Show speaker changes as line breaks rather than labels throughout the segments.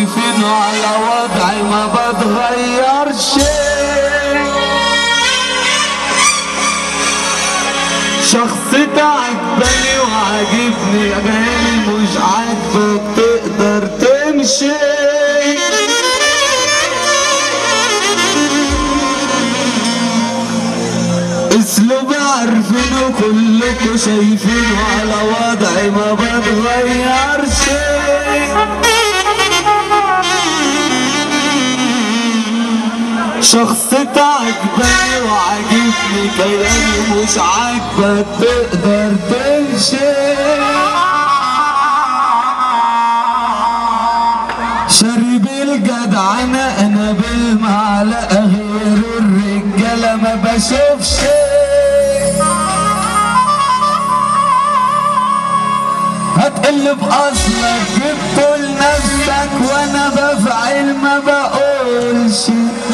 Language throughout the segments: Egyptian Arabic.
شايفين على وضعي ما بتغيرش شخصيتي عجباني وعاجبني اغاني مش عاجبك تقدر تمشي اسلوبي عارفينه كلكوا شايفينه على وضعي ما بتغيرش شخصيتي عجباني وعاجبني كلامي مش عاجبك تقدر تمشي شارب الجدعنة انا بالمعلقة غير الرجالة ما بشوفش هتقلب اصلك جبته لنفسك وانا بفعل ما بقولش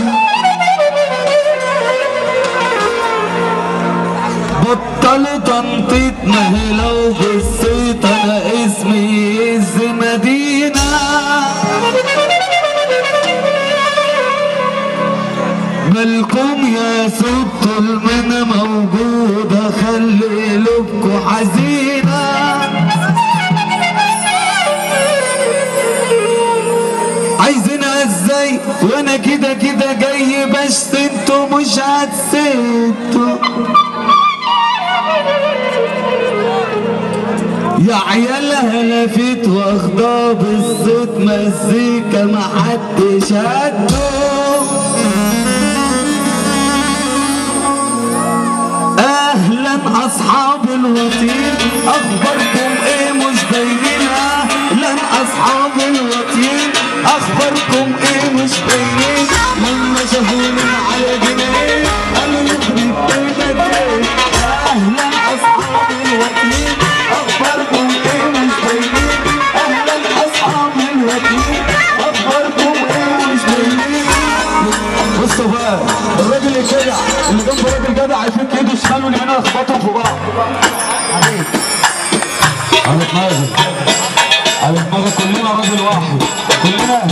بطلوا تنطيط ما هي لو بصيت انا اسمي يز مدينة مالكم يا سود طول ما انا موجود اخلي قلوبكوا حزينة عايزينها ازاي وانا كده كده جاي بس انتوا مش هتسدوا يا عيالها لفيت واخدة بالصوت مزيكا محدش هده اهلا اصحاب الوطين اخباركم ايه مش باينين اهلا اصحاب الوطين اخباركم ايه مش باينين لما شافوني على جنيه قالوا يخرب بيتك ايه اهلا اصحاب الوطين اخباركم ايه مش باينين اهلا اصحاب الوطين اخباركم ايه مش باينين بصوا بقى الراجل الجدع اللي جنب الراجل الجدع عايزين ايده الشمال واليمين يخبطوا في بعض عليك على دماغك على دماغك كلنا راجل واحد كلنا